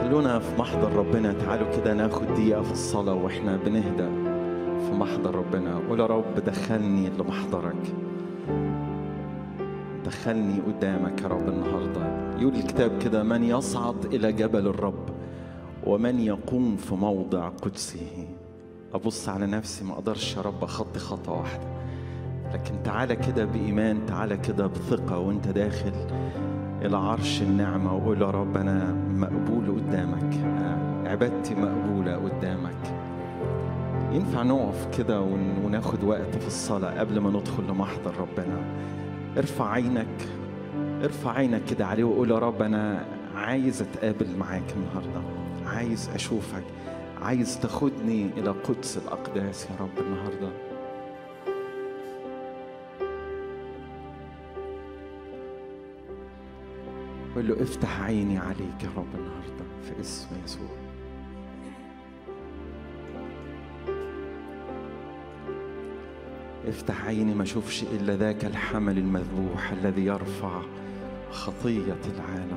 خلونا في محضر ربنا تعالوا كده ناخد دقيقة في الصلاة واحنا بنهدأ في محضر ربنا قول يا رب دخلني لمحضرك دخلني قدامك يا رب النهاردة يقول الكتاب كده من يصعد إلى جبل الرب ومن يقوم في موضع قدسه أبص على نفسي ما أقدرش يا رب أخطي خطوة واحدة لكن تعالى كده بإيمان تعالى كده بثقة وأنت داخل إلى عرش النعمة وقول يا رب أنا مقبول قدامك عبادتي مقبولة قدامك ينفع نقف كده ون- وناخد وقت في الصلاة قبل ما ندخل لمحضر ربنا ارفع عينك ارفع عينك كده عليه وقول يا رب أنا عايز أتقابل معاك النهاردة عايز أشوفك عايز تاخدني إلى قدس الأقداس يا رب النهارده قول له افتح عيني عليك يا رب النهارده في اسم يسوع افتح عيني ما اشوفش الا ذاك الحمل المذبوح الذي يرفع خطيه العالم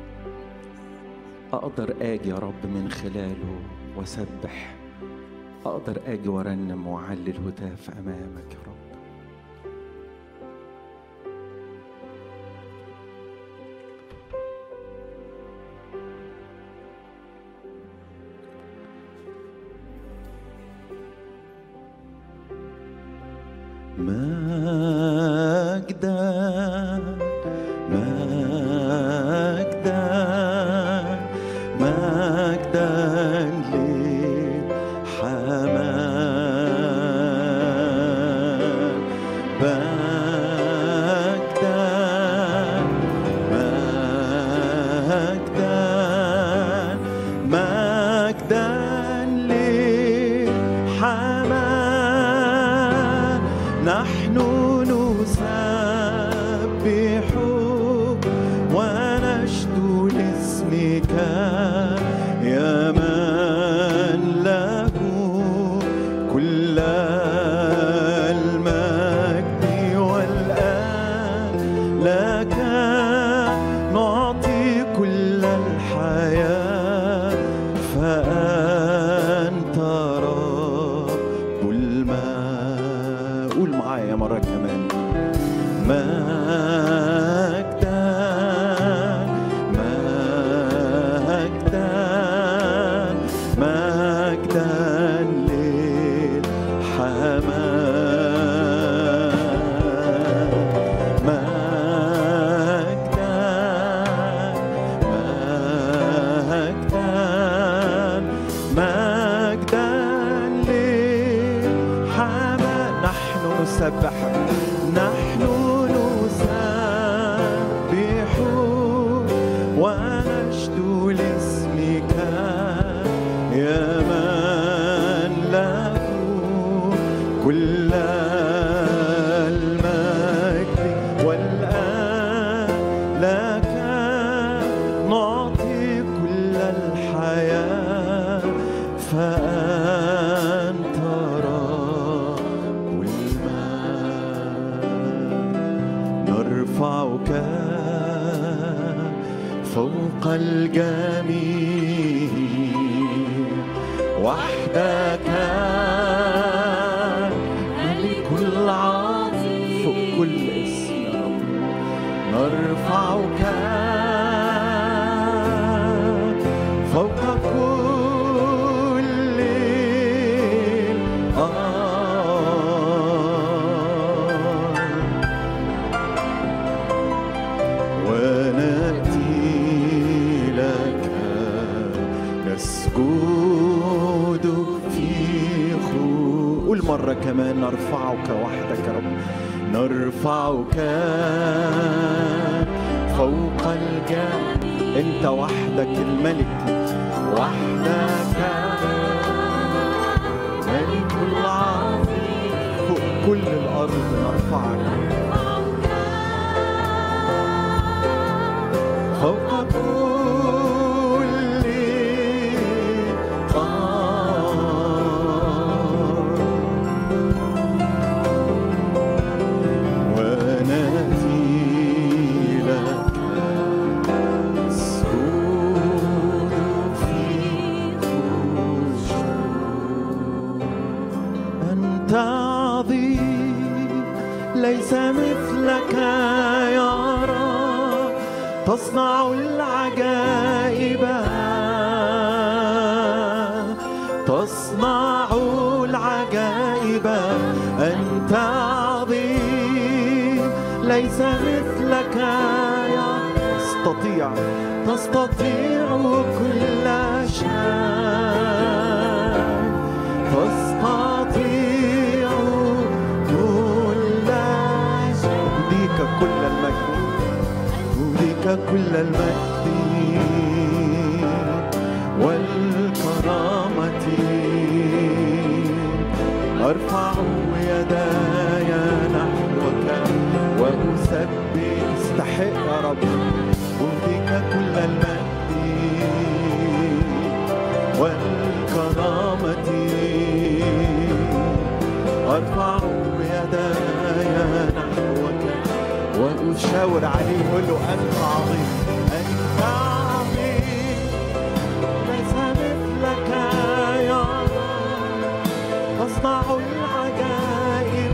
اقدر اجي يا رب من خلاله واسبح اقدر اجي وارنم واعلي الهتاف امامك يا رب مجدا مجدا مجدا للحمام مجدا مجدا مجدا للحمام نحن نسبح ونشدو لاسمك يا من له كل المجد والآن لك نعطي كل الحياة فأنت رب الماء قول معايا مرة كمان مجدا مجدا مجدا للحمام مجدا مجدا مجدا للحمام نحن نسبحك نحن نسبح ونشدو لاسمك يا من له كل المجد والآن لك نعطي كل الحياة فأنت رب الماء نرفعك فوق الجميع وحدك ملك العظيم فوق كل اسم يا رب نرفعك فوق كل الأرض ونأتي لك نسجد في خو قول مرة كمان نرفعك وحدك يا رب نرفعك فوق الجبل انت وحدك الملك وحدك ملك العظيم فوق كل الارض نرفعك فوق كل قار ونأتي لك نسجد تصنع العجائب تصنع العجائب أنت عظيم ليس مثلك يا تستطيع تستطيع كل شيء تستطيع كل شيء أهديك كل المجد أهديك كل المجد والكرامة أرفع يداي نحوك وأسبح استحق يا رب أهديك كل المجد والكرامة أرفع يداي نحوك وأشاور عليه وأقول له أنت عظيم أنت عظيم ليس مثلك يا رب تصنع العجائب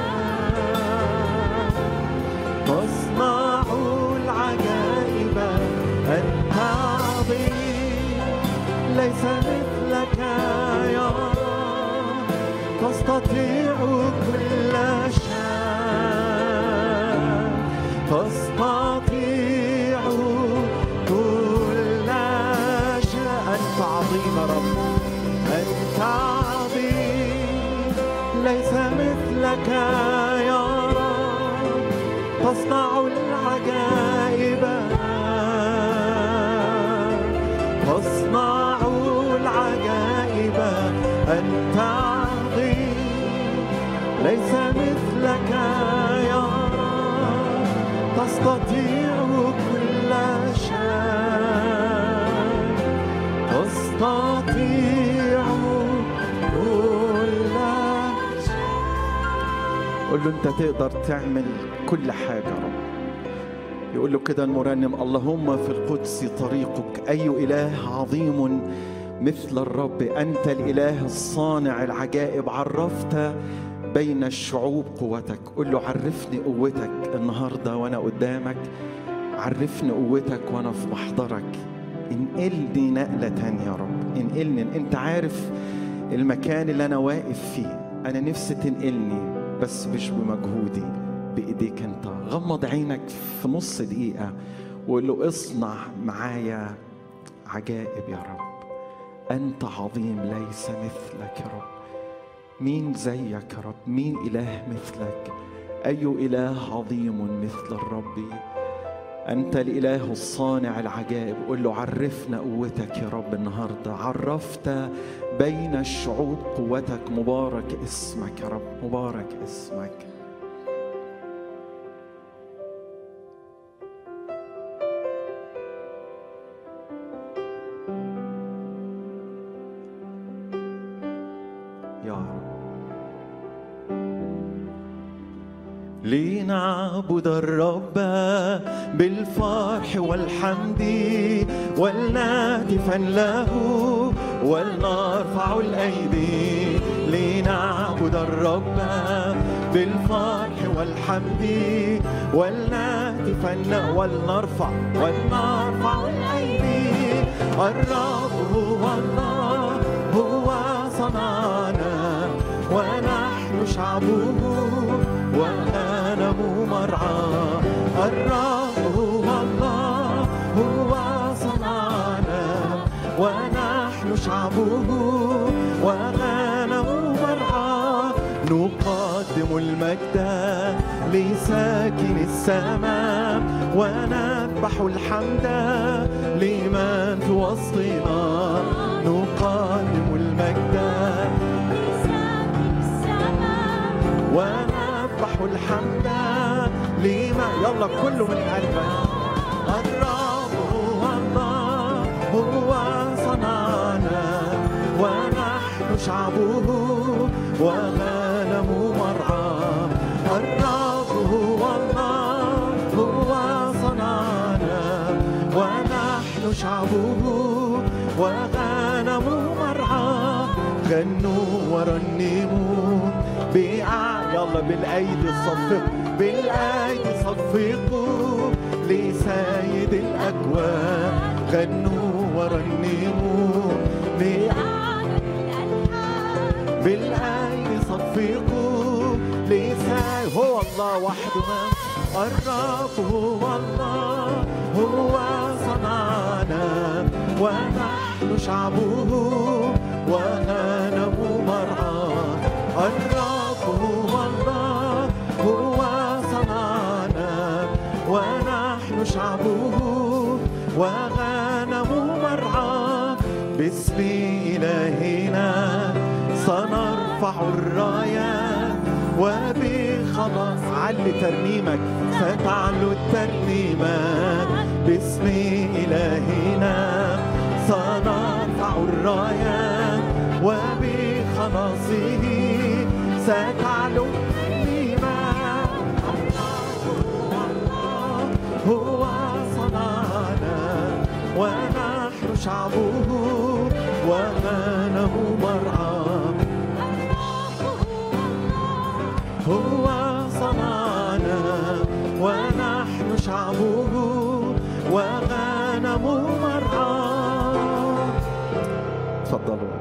تصنع العجائب أنت عظيم ليس مثلك يا رب تستطيع كل شيء تستطيع كل شيء أنت عظيم يا رب أنت عظيم ليس مثلك يا رب تصنع العجائب تصنع العجائب أنت عظيم ليس مثلك يا رب تستطيع كل شيء تستطيع كل شيء قول له انت تقدر تعمل كل حاجة يا رب يقول له كده المرنم اللهم في القدس طريقك أي إله عظيم مثل الرب أنت الإله الصانع العجائب عرفت بين الشعوب قوتك قل له عرفني قوتك النهاردة وأنا قدامك عرفني قوتك وأنا في محضرك انقلني نقلة تانية يا رب انقلني انت عارف المكان اللي أنا واقف فيه أنا نفسي تنقلني بس مش بمجهودي بإيديك أنت غمض عينك في نص دقيقة وقول له اصنع معايا عجائب يا رب أنت عظيم ليس مثلك يا رب مين زيك يا رب مين إله مثلك أي إله عظيم مثل الرب أنت الإله الصانع العجائب قل له عرفنا قوتك يا رب النهاردة عرفت بين الشعوب قوتك مبارك اسمك يا رب مبارك اسمك يا رب لنعبد الرب بالفرح والحمد ولنهتفا له ولنرفع الأيدي لنعبد الرب بالفرح والحمد ولنهتفا له ولنرفع ولنرفع الأيدي الرب هو الله هو صنعنا ونحن شعبه وغنم مرعى الرب هو الله هو صنعنا ونحن شعبه وغنم مرعى نقدم المجد لساكن السماء ونذبح الحمد لمن في وسطنا نقدم المجد ونذبح الحمد لما يلا كله من قلبك الرب هو الله هو صنعنا ونحن شعبه وغنم مرعى الرب هو الله هو صنعنا ونحن شعبه وغنم مرعى غنوا ورنموا بأع يلا بالأيدي صفقوا بالأيدي صفقوا لسيد الأكوان غنوا ورنموا بالآي صفقوا لسان هو الله وحده الرب هو الله هو صنعنا ونحن شعبه وغنم مرعاه الرب هو الله هو صنعنا ونحن شعبه وغنم مرعاه باسم إلهنا سنرفع الرايات وبخلاص علي ترنيمك ستعلو الترنيمات باسم إلهنا سنرفع الرايات وبخلاصه ستعلو الترنيمات هو صنعنا ونحن شعبه وغنم مرعاه هو صنعنا ونحن شعبه وغنم مرعاه تفضلوا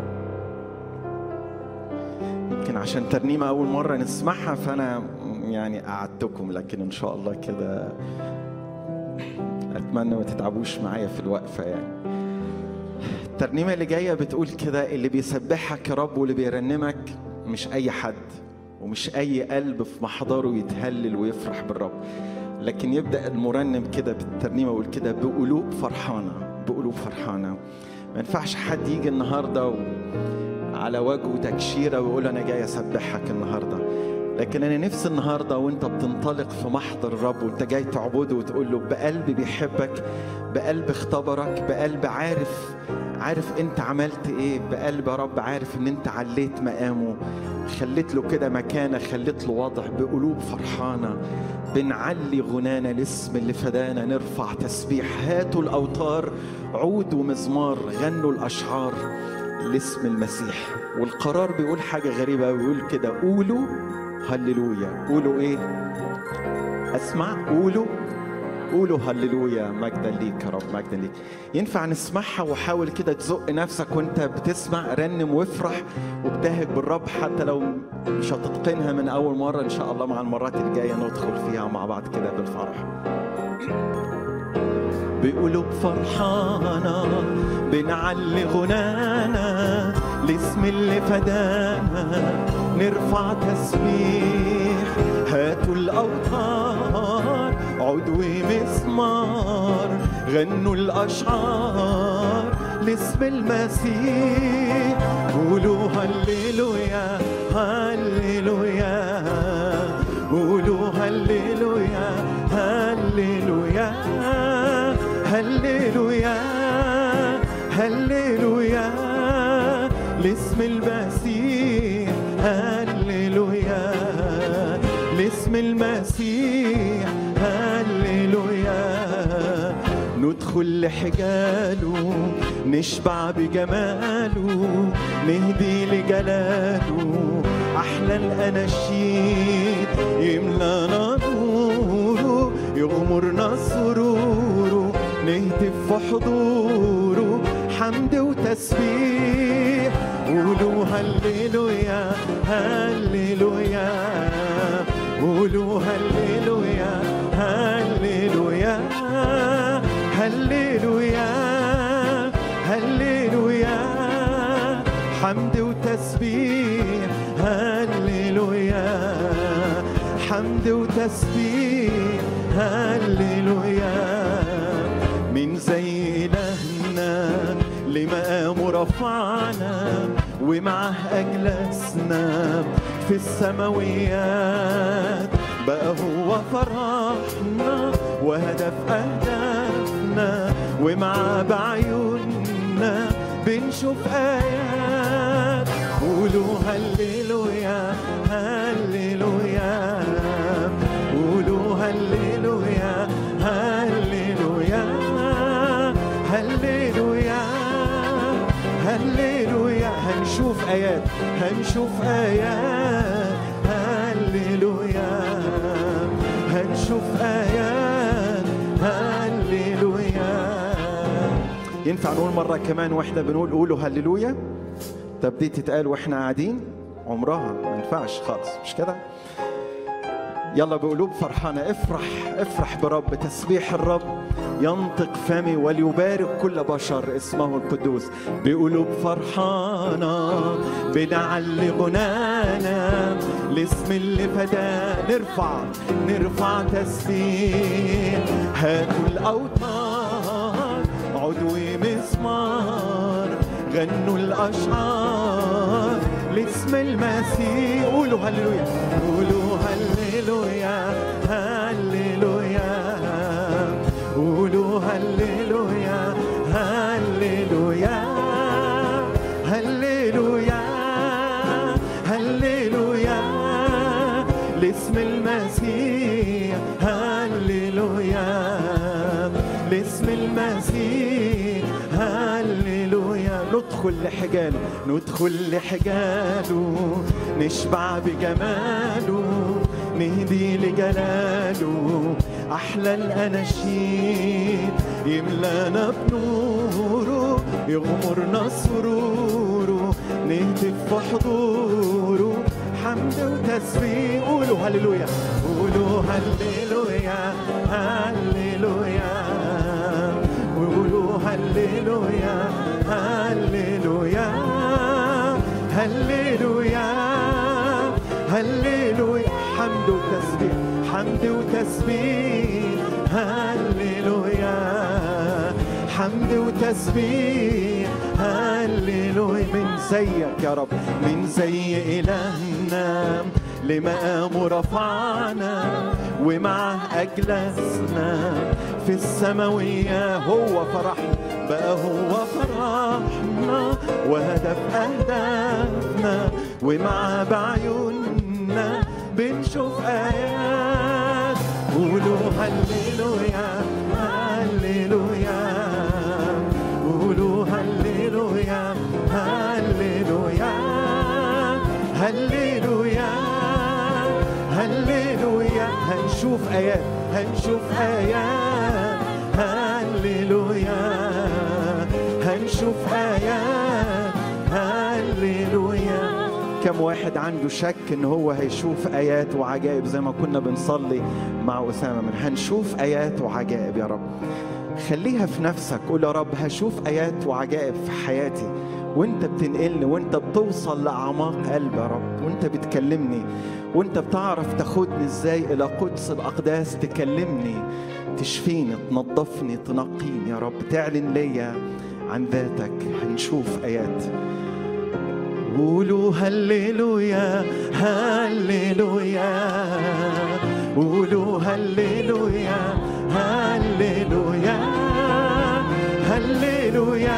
يمكن عشان ترنيمة أول مرة نسمعها فأنا يعني قعدتكم لكن إن شاء الله كده أتمنى ما تتعبوش معايا في الوقفة يعني الترنيمة اللي جاية بتقول كده اللي بيسبحك يا رب واللي بيرنمك مش أي حد ومش أي قلب في محضره يتهلل ويفرح بالرب لكن يبدأ المرنم كده بالترنيمة يقول كده بقلوب فرحانة بقلوب فرحانة ما ينفعش حد يجي النهارده و... على وجهه تكشيره ويقول انا جاي اسبحك النهارده لكن انا نفسي النهارده وانت بتنطلق في محضر الرب وانت جاي تعبده وتقول له بقلب بيحبك بقلب اختبرك بقلب عارف عارف انت عملت ايه بقلب يا رب عارف ان انت عليت مقامه خليت له كده مكانه خليت له وضع بقلوب فرحانه بنعلي غنانا الاسم اللي فدانا نرفع تسبيح هاتوا الاوتار عود ومزمار غنوا الاشعار لاسم المسيح والقرار بيقول حاجه غريبه بيقول كده قولوا هللويا قولوا ايه اسمع قولوا قولوا هللويا مجدا ليك يا رب مجدا ليك ينفع نسمعها وحاول كده تزق نفسك وانت بتسمع رنم وافرح وابتهج بالرب حتى لو مش هتتقنها من اول مره ان شاء الله مع المرات الجايه ندخل فيها مع بعض كده بالفرح بقلوب فرحانة بنعلي غنانا لاسم اللي فدانا نرفع تسبيح هاتوا الأوتار عود ومسمار غنوا الأشعار لاسم المسيح قولوا هللويا هللويا قولوا هللويا هللويا هللويا هللويا لاسم المسيح هللويا لاسم المسيح هللويا ندخل لحجاله نشبع بجماله نهدي لجلاله أحلى الأناشيد يملانا نوره يغمرنا سروره نهتف في حضوره حمد وتسبيح قولوا هللويا هللويا قولوا هللويا هللويا هللويا هللويا حمد وتسبيح هللويا حمد وتسبيح هللويا من زي إلهنا لمقامه رفعنا ومعه أجلسنا في السماويات بقى هو فرحنا وهدف أهدافنا ومع بعيوننا بنشوف آيات قولوا هللويا هللويا قولوا هللويا هللويا هللويا هللويا هنشوف آيات هنشوف آيات هللويا هنشوف آيات هللويا ينفع نقول مرة كمان واحنا بنقول قولوا هللويا طب دي تتقال واحنا قاعدين عمرها ما ينفعش خالص مش كده يلا بقلوب فرحانة افرح افرح برب تسبيح الرب ينطق فمي وليبارك كل بشر اسمه القدوس بقلوب فرحانة بنعلي غنانا الاسم اللي فدا نرفع نرفع تسبيح هاتوا الأوتار عضوي مسمار غنوا الأشعار لاسم المسيح قولوا هللويا قولوا هللويا هللويا قولوا هللويا هللويا هللويا هللويا لاسم المسيح هللويا لاسم المسيح هللويا ندخل لحجاله ندخل لحجاله نشبع بجماله نهدي لجلاله أحلى الأناشيد يملانا بنوره يغمرنا سروره نهتف في حضوره حمد وتسبيح قولوا هللويا قولوا هللويا هللويا وقولوا هللويا هللويا هللويا هللويا حمد وتسبيح حمد وتسبيح هللويا حمد وتسبيح هللويا من زيك يا رب من زي إلهنا لمقامه رفعنا ومعه أجلسنا في السماوية هو فرحنا بقى هو فرحنا وهدف أهدافنا ومعه بعيوننا بنشوف آيات قولوا هللويا هللويا قولوا هللويا هللويا هللويا هللويا هنشوف آيات هنشوف آيات هللويا هنشوف آيات هللويا كم واحد عنده شك ان هو هيشوف ايات وعجائب زي ما كنا بنصلي مع اسامه من هنشوف ايات وعجائب يا رب خليها في نفسك قول يا رب هشوف ايات وعجائب في حياتي وانت بتنقلني وانت بتوصل لاعماق قلبي يا رب وانت بتكلمني وانت بتعرف تاخدني ازاي الى قدس الاقداس تكلمني تشفيني تنظفني تنقيني يا رب تعلن ليا عن ذاتك هنشوف ايات قولوا هللويا هللويا قولوا هللويا هللويا هللويا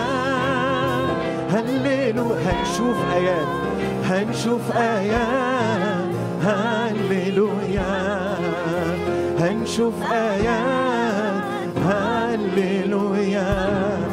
هللويا هنشوف آيات هنشوف آيات هللويا هنشوف آيات هللويا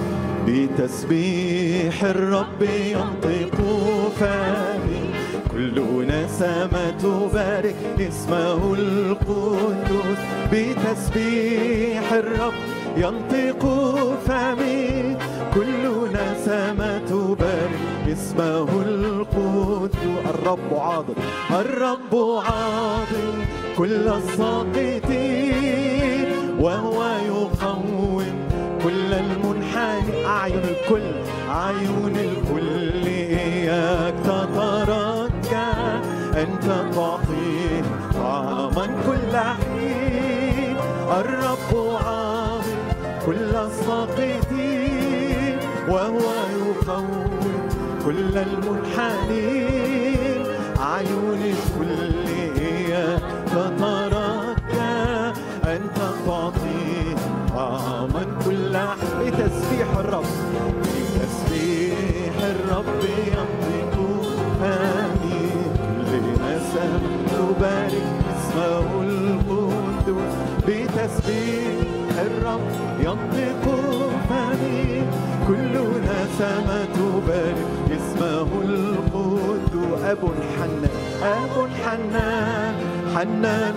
بتسبيح الرب ينطق فمي كل نسمة تبارك اسمه القدوس بتسبيح الرب ينطق فمي كل نسمة تبارك اسمه القدوس الرب عاضد الرب عاضد كل الساقطين وهو يقوم كل المنحني أعين الكل أعين الكل إياك تترجى أنت تعطيه طعما كل حين الرب عامل كل الساقطين وهو يقوم كل المنحنين أعين الكل إياك تترجى أنت تعطيه طعما كل بتسبيح الرب بتسبيح الرب ينطق فمي كل نسم تبارك اسمه القدوس بتسبيح الرب ينطق فمي كل نسمة تبارك اسمه القدوس أب حنان أب حنان حنان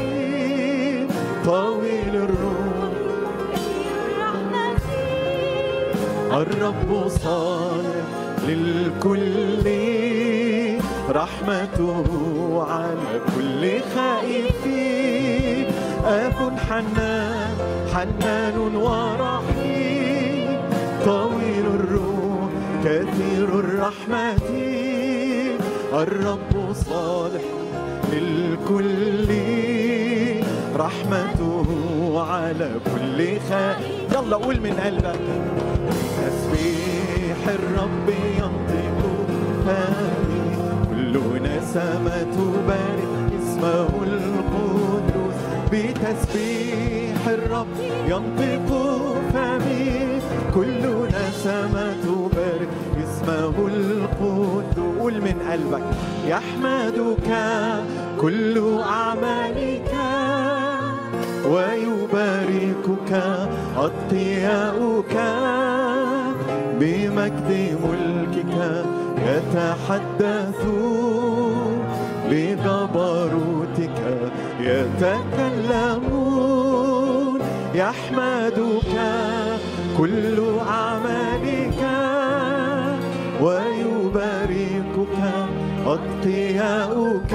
ورحيم طويل الروح الرب صالح للكل رحمته على كل خائف أب حنان حنان ورحيم طويل الروح كثير الرحمة الرب صالح للكل رحمته على كل خائف يلا قول من قلبك تسبيح الرب ينطق فمي كل نسمة تبارك اسمه القدوس بتسبيح الرب ينطق فمي كل نسمة تبارك اسمه القدوس قول من قلبك يحمدك كل أعمالك ويباركك أتقياؤك بمجد ملكك يتحدثون بجبروتك يتكلمون يحمدك كل أعمالك ويباركك أتقياؤك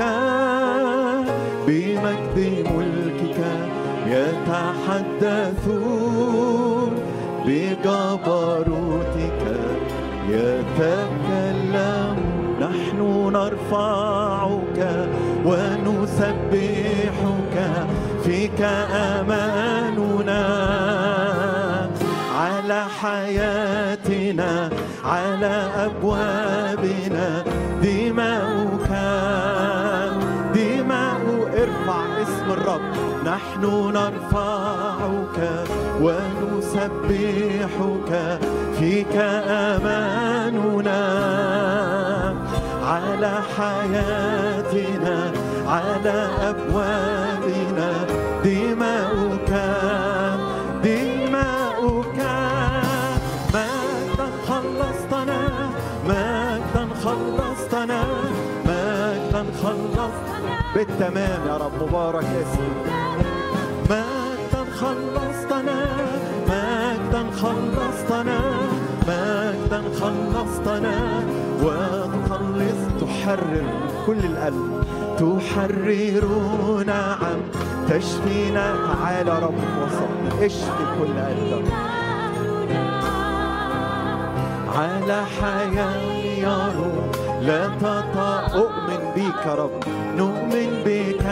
بمجد ملكك يتحدثون بجبروتك يتكلم نحن نرفعك ونسبحك فيك أماننا على حياتنا على أبوابنا دماؤك دماء ارفع اسم الرب نحن نرفعك ونسبحك فيك أماننا على حياتنا على أبوابنا دماؤك دماؤك مجدا خلصتنا مجدا خلصتنا مجدا خلصتنا بالتمام يا رب مبارك اسمك مجدا خلصتنا مجدا خلصتنا مجدا خلصتنا وتخلص تحرر كل القلب تحرر نعم تشفينا تعالى يا رب وصلنا اشفي كل قلبك على حياة يا رب لا تطأ أؤمن بك يا رب نؤمن بك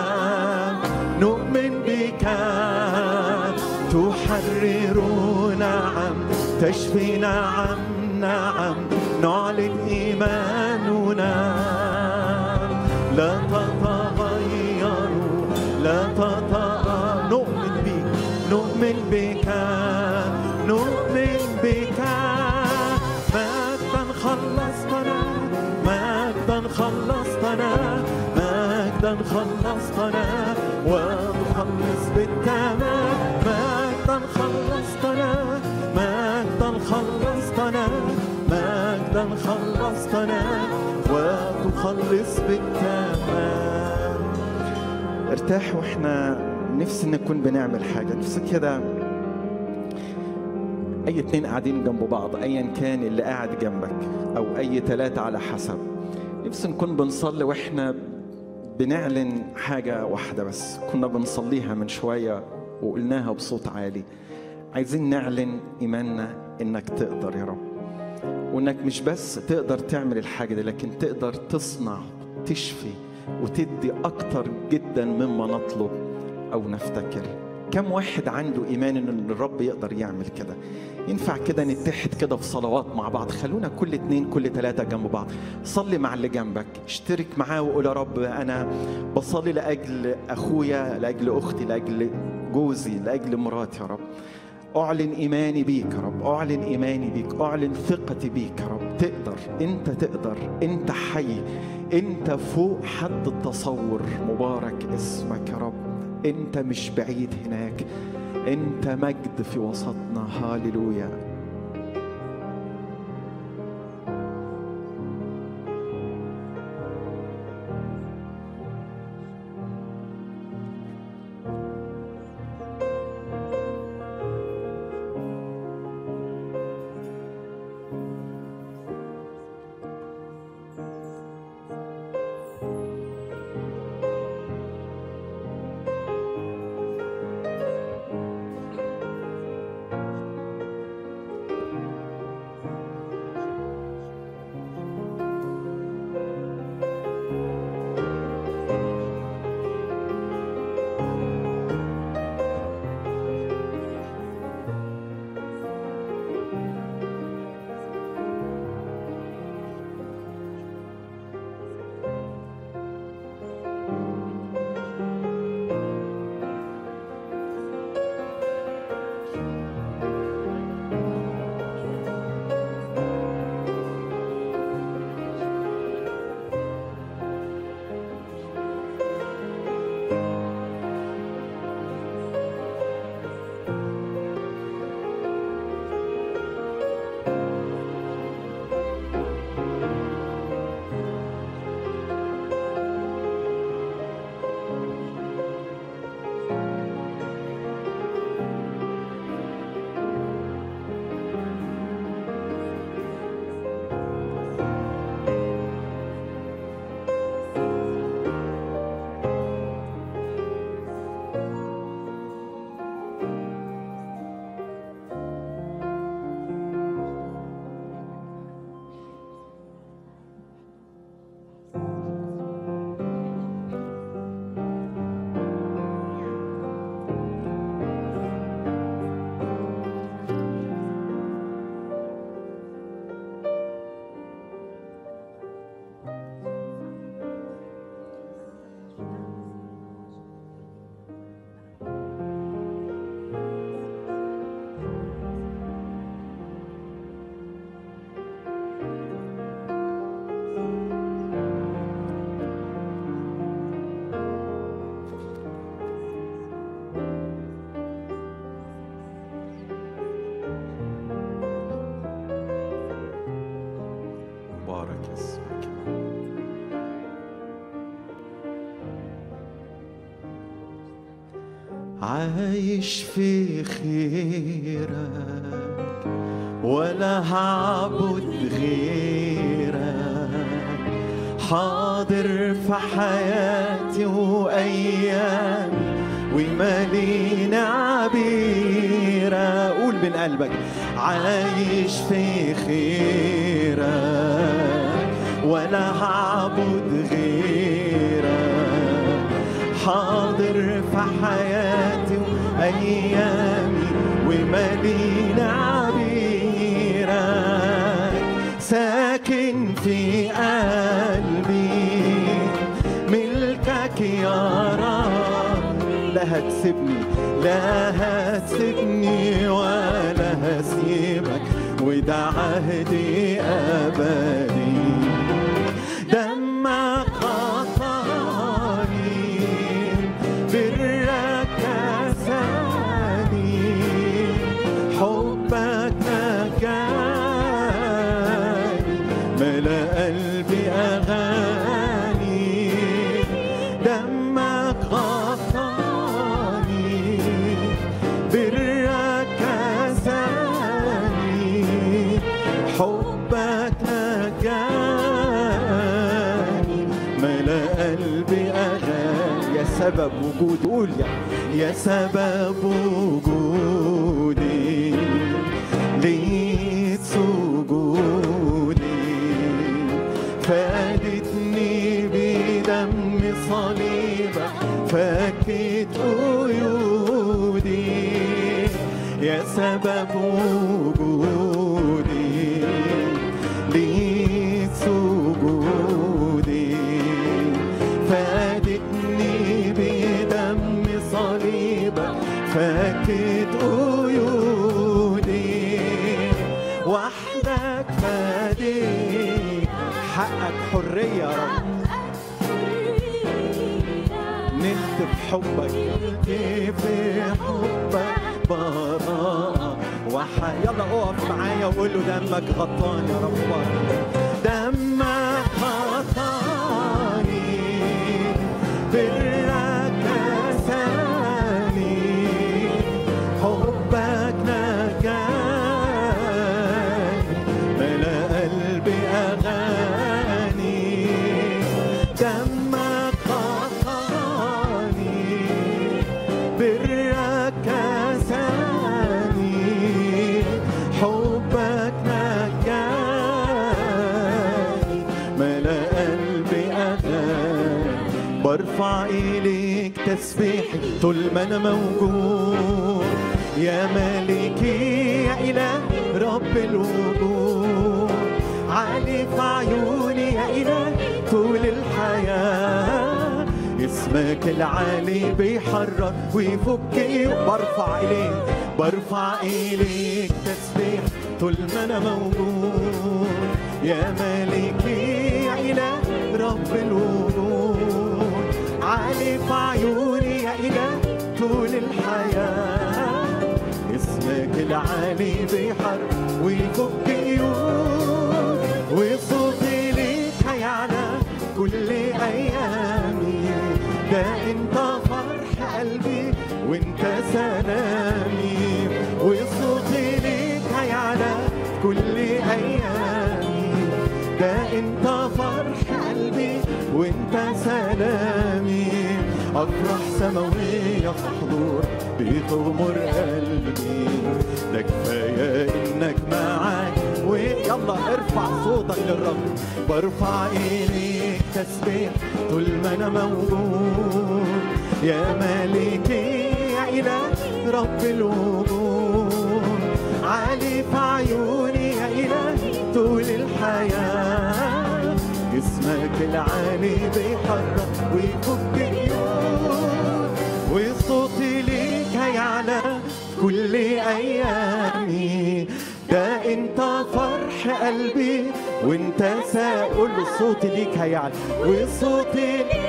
نؤمن بك تحرر نعم تشفي نعم نعم نعلن إيماننا لا تتغير لا تتغير نؤمن بك نؤمن بك نؤمن بك مجدا خلصتنا مجدا خلصتنا مجدا خلصتنا وتخلص بالتمام مجدا خلصتنا مجدا خلصتنا مجدا خلصتنا وتخلص بالتمام ارتاح واحنا نفسي نكون بنعمل حاجة نفسي كده اي اتنين قاعدين جنب بعض ايا كان اللي قاعد جنبك او اي تلاتة على حسب نفسي نكون بنصلي واحنا بنعلن حاجة واحدة بس كنا بنصليها من شوية وقلناها بصوت عالي عايزين نعلن إيماننا إنك تقدر يا رب وإنك مش بس تقدر تعمل الحاجة دي لكن تقدر تصنع تشفي وتدي أكتر جدا مما نطلب أو نفتكر كم واحد عنده إيمان إن الرب يقدر يعمل كده ينفع كده نتحد كده في صلوات مع بعض خلونا كل اتنين كل تلاتة جنب بعض صلي مع اللي جنبك اشترك معاه وقول يا رب أنا بصلي لأجل أخويا لأجل أختي لأجل جوزي لأجل مراتي يا رب أعلن إيماني بيك يا رب أعلن إيماني بيك أعلن ثقتي بيك يا رب تقدر أنت تقدر أنت حي أنت فوق حد التصور مبارك اسمك يا رب أنت مش بعيد هناك أنت مجد في وسطنا هاليلويا عايش في خيرك ولا هعبد غيرك حاضر في حياتي وأيامي ومالينا عبيرة قول من قلبك عايش في خيرك ولا هعبد غيرك حاضر في حياتي وأيامي ومالينا عبيرك ساكن في قلبي ملكك يا رب لا هتسيبني لا هتسيبني ولا هسيبك وده عهدي أبدي دمك غطاني برك كساني حبك نجاني ملا قلبي أغاني دمك غطاني برك كساني حبك نجاني ملا قلبي أغاني يا سبب وجود قول يا يا سبب وجودي ليك سجودي فادتني بدم صليبك فكت قيودي يا سبب وجودي ليك سجودي فادتني بدم صليبك فكت قيودي وحدك فاديك حقك حرية يا رب نلت بحبك نلت في حبك براءة وح يلا اقف معايا وقول له دمك غطاني يا رب دمك غطاني برك كساني حبك نجاني ملا قلبي أغاني دمك غطاني برك كساني حبك نجاني ملا قلبي أغاني برفع إليك تسبيحي طول ما أنا موجود يا ملكي يا إله رب الوجود عالي في عيوني يا إله طول الحياة اسمك العالي بيحرر ويفك برفع إليك برفع إليك تسبيح طول ما أنا موجود يا ملكي يا إله رب الوجود عالي في عيوني يا إله طول الحياة اسمك العالي بيحرر ويفك قيود وصوتي ليك هيعلى كل ايامي ده انت فرح قلبي وانت سلامي وصوتي ليك هيعلى كل ايامي ده انت فرح قلبي وانت سلامي افراح سماويه في حضور بتغمر قلبي ده كفايه انك معاي ويلا ارفع صوتك للرب برفع اليك تسبيح طول ما انا موجود يا مالكي يا اله رب الوجود عالي في عيوني يا اله طول الحياه اسمك العالي بيحرك ويفك قيود وصوتي ليك هيعلى كل ايامي ده انت فرح قلبي وانت ساقول له صوتي ليك هيعلى وصوتي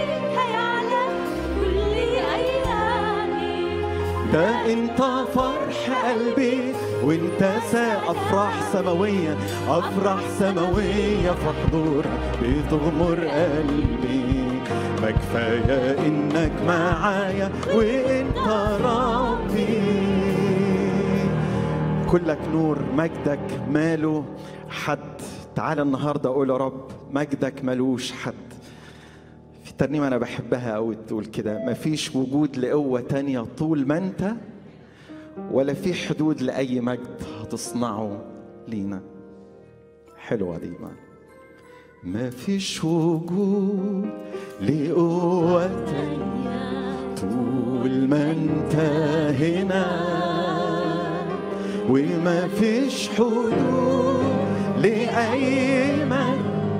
ده انت فرح قلبي وانت سا افراح سماويه افراح سماويه في حضورك بتغمر قلبي ما كفاية إنك معايا وإنت ربي كلك نور مجدك ماله حد تعال النهارده اقول يا رب مجدك ملوش حد في ترنيمه انا بحبها قوي تقول كده مفيش وجود لقوه تانية طول ما انت ولا في حدود لاي مجد هتصنعه لينا حلوه دي ما مفيش وجود لقوه تانية طول ما انت هنا وما فيش حدود لأي من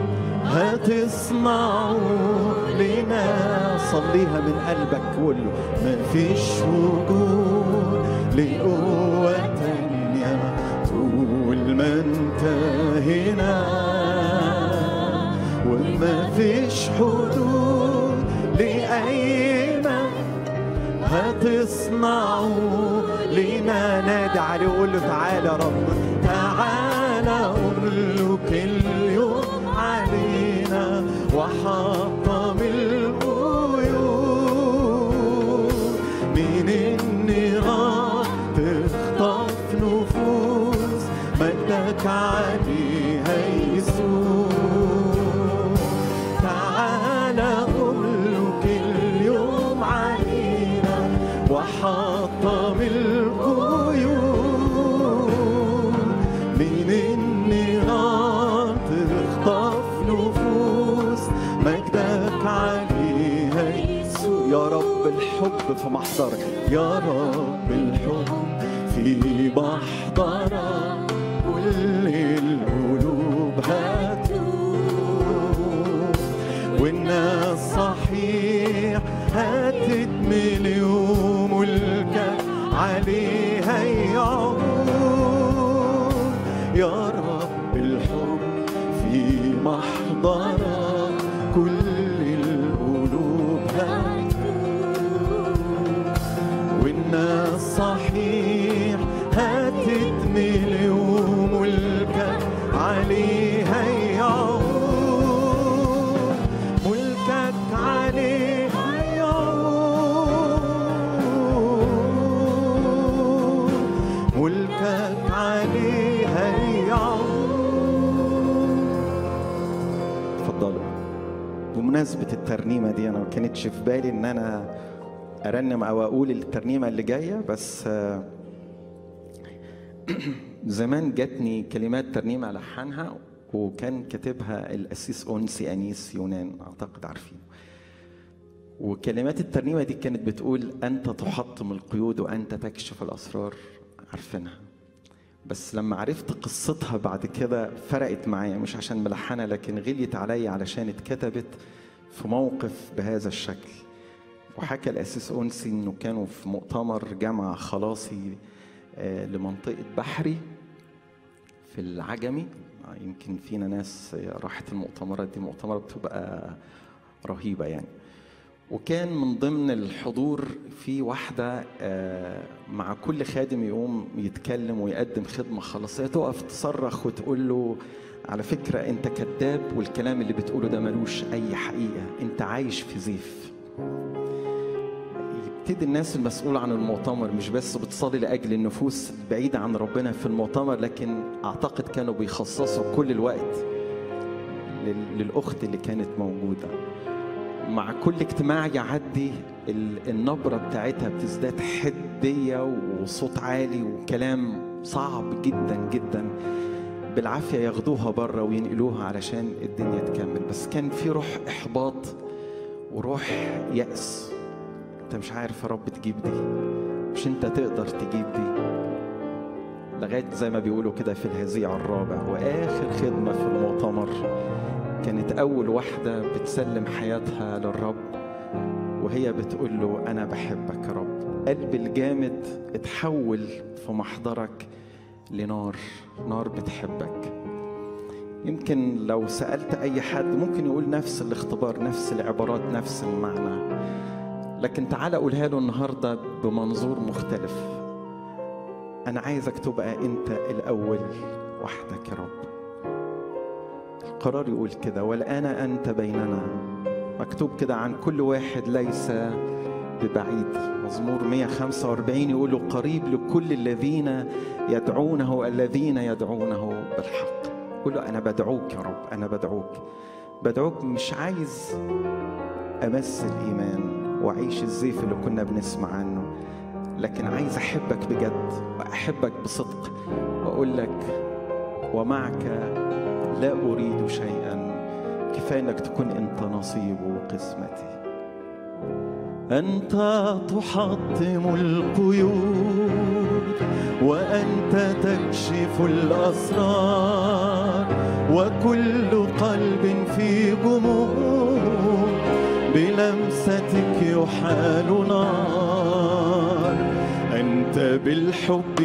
هتصنعه لنا صليها من قلبك كله ما فيش وجود لقوة تانية طول ما انت هنا وما فيش حدود لأي من هتصنعه لينا نادي عليه وقول له تعالى يا رب تعالى املك اليوم علينا وحطم القيود من النيران تخطف نفوس مجدك عليها يسوع تعالى املك اليوم علينا وحطم القيود من النيران تخطف نفوس مجدك عليها يسوع يا رب الحب في محضرك يا رب الحب في محضرك كل القلوب هتدوب والناس صحيح هتتملي وملكك عليها يعود يا رب الحب في محضرك كل القلوب هتدوب والناس صحيح هتتملي وملكك عليها يعود ملكك عليها يعود ملكك عليها يعود اتفضلوا بمناسبة الترنيمة دي أنا ما كانتش في بالي إن أنا أرنم أو أقول الترنيمة اللي جاية بس آه، زمان جاتني كلمات ترنيمة لحنها وكان كاتبها الأسيس أنسي أنيس يونان أعتقد عارفينه وكلمات الترنيمة دي كانت بتقول أنت تحطم القيود وأنت تكشف الأسرار عارفينها بس لما عرفت قصتها بعد كده فرقت معايا مش عشان ملحنة لكن غليت عليا علشان اتكتبت في موقف بهذا الشكل وحكى الأسيس أنسي إنه كانوا في مؤتمر جامعة خلاصي آه، لمنطقة بحري في العجمي آه، يمكن فينا ناس راحت المؤتمرات دي مؤتمرات بتبقى رهيبة يعني وكان من ضمن الحضور في واحدة آه، مع كل خادم يقوم يتكلم ويقدم خدمة خلاصية تقف تصرخ وتقول له على فكرة أنت كذاب والكلام اللي بتقوله ده ملوش أي حقيقة أنت عايش في زيف يبتدي الناس المسؤولة عن المؤتمر مش بس بتصلي لأجل النفوس البعيدة عن ربنا في المؤتمر لكن أعتقد كانوا بيخصصوا كل الوقت لل- للأخت اللي كانت موجودة مع كل اجتماع يعدي ال- النبرة بتاعتها بتزداد حدية وصوت عالي وكلام صعب جدا جدا بالعافية ياخدوها بره وينقلوها علشان الدنيا تكمل بس كان في روح إحباط وروح يأس انت مش عارف يا رب تجيب دي مش انت تقدر تجيب دي لغاية زي ما بيقولوا كده في الهزيع الرابع وآخر خدمة في المؤتمر كانت أول واحدة بتسلم حياتها للرب وهي بتقول له أنا بحبك يا رب قلب الجامد اتحول في محضرك لنار نار بتحبك يمكن لو سألت أي حد ممكن يقول نفس الاختبار نفس العبارات نفس المعنى لكن تعال أقولها له النهاردة بمنظور مختلف أنا عايزك تبقى أنت الأول وحدك يا رب القرار يقول كده والآن أنت بيننا مكتوب كده عن كل واحد ليس ببعيد مزمور 145 يقول قريب لكل الذين يدعونه الذين يدعونه بالحق قول له أنا بدعوك يا رب أنا بدعوك بدعوك مش عايز أمثل إيمان وأعيش الزيف اللي كنا بنسمع عنه لكن عايز أحبك بجد وأحبك بصدق وأقول لك ومعك لا أريد شيئا كفاية إنك تكون أنت نصيب وقسمتي أنت تحطم القيود وأنت تكشف الأسرار وكل قلب في جمود بلمستك يحال نار أنت بالحب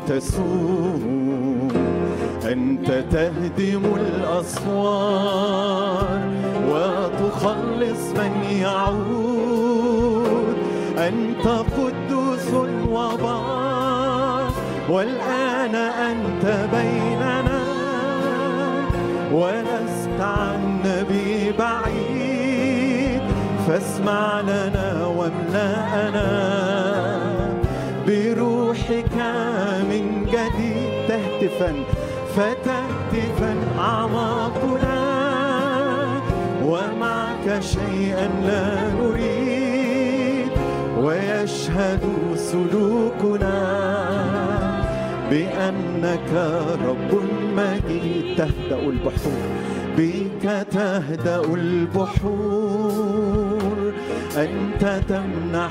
تسوق أنت تهدم الأسوار وتخلص من يعود أنت قدوس وبار والآن أنت بيننا ولست عنا ببعيد فاسمع لنا واملأنا بروحك من جديد تهتفا فتهتفا أعماقنا ومعك شيئا لا نريد ويشهد سلوكنا بأنك رب مجيد تهدأ البحور بك تهدأ البحور أنت تمنح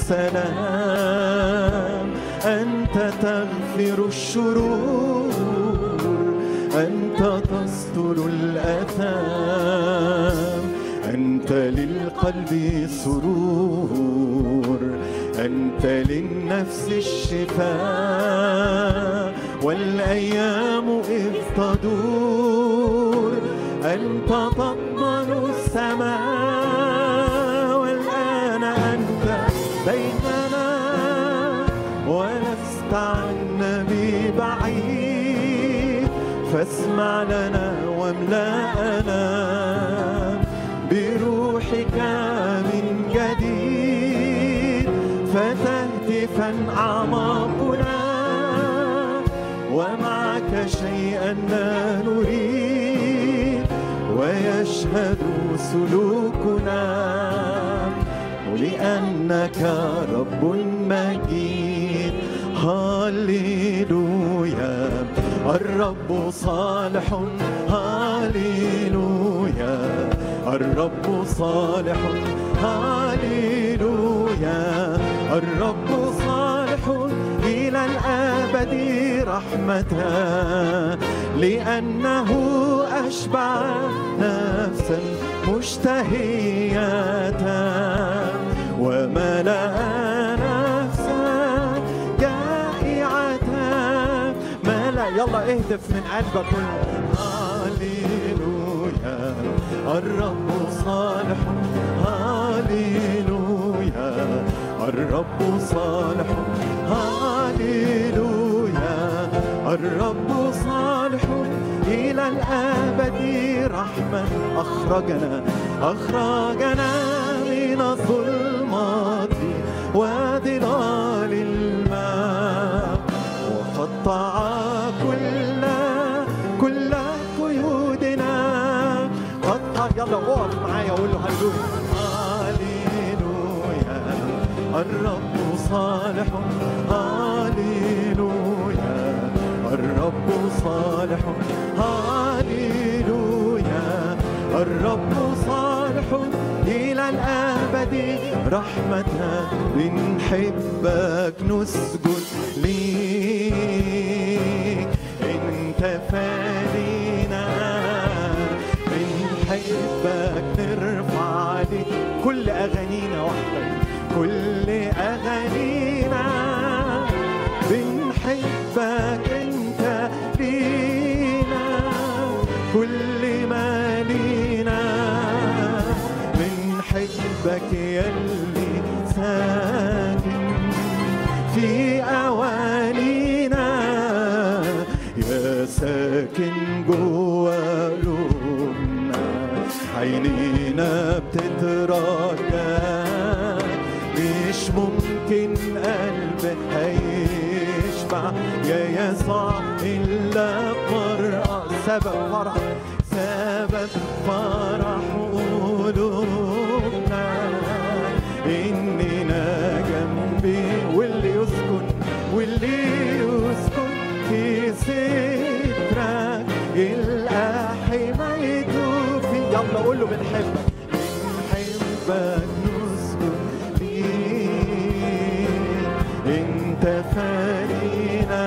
السلام أنت تغفر الشرور أنت تستر الأثام أنت للقلب سرور أنت للنفس الشفاء والأيام إذ تدور أنت تضمن السماء والآن أنت بيننا ولست عنا ببعيد فاسمع لنا واملأنا بروحك من جديد فتهتفا أعماقنا ومعك شيئا لا نريد ويشهد سلوكنا لأنك رب مجيد هاليلويا الرب صالح هاليلويا الرب صالح هاليلويا الرب صالح إلى الأبد رحمته لأنه أشبع نفسا مشتهية وملأ نفسا جائعة ملأ يلا اهتف من قلبك قول هاليلويا الرب صالح هاليلويا الرب صالح هاليلويا الرب صالح إلى الأبد رحمة أخرجنا أخرجنا من الظلمات وظلال الماء وقطع كل كل قيودنا قطع يلا اقف معايا وقول له هللويا هللويا الرب صالح هللويا الرب صالح هللويا الرب صالح إلى الأبد رحمة بنحبك نسجد ليك انت فادينا بنحبك نرفع عليك كل أغانينا وحدك كل أغانينا بنحبك انت لينا كل ما لينا بنحبك يلي ساكن في أوانينا ساكن جوا قلوبنا عينينا عينينا بتترجاك مش ممكن قلب هيشبع يا يسوع إلا مرة سبب فرح سبب فرح قلوبنا إننا جنبي واللي يسكن واللي يسكن في سترك يلقى حمايته في يلا قول له بنحبك بنحبك نسكن فيك انت فانينا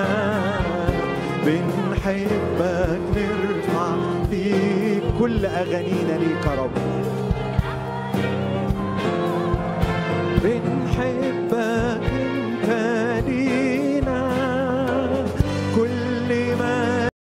بنحبك نرفع فيك كل اغانينا ليك يا رب بنحبك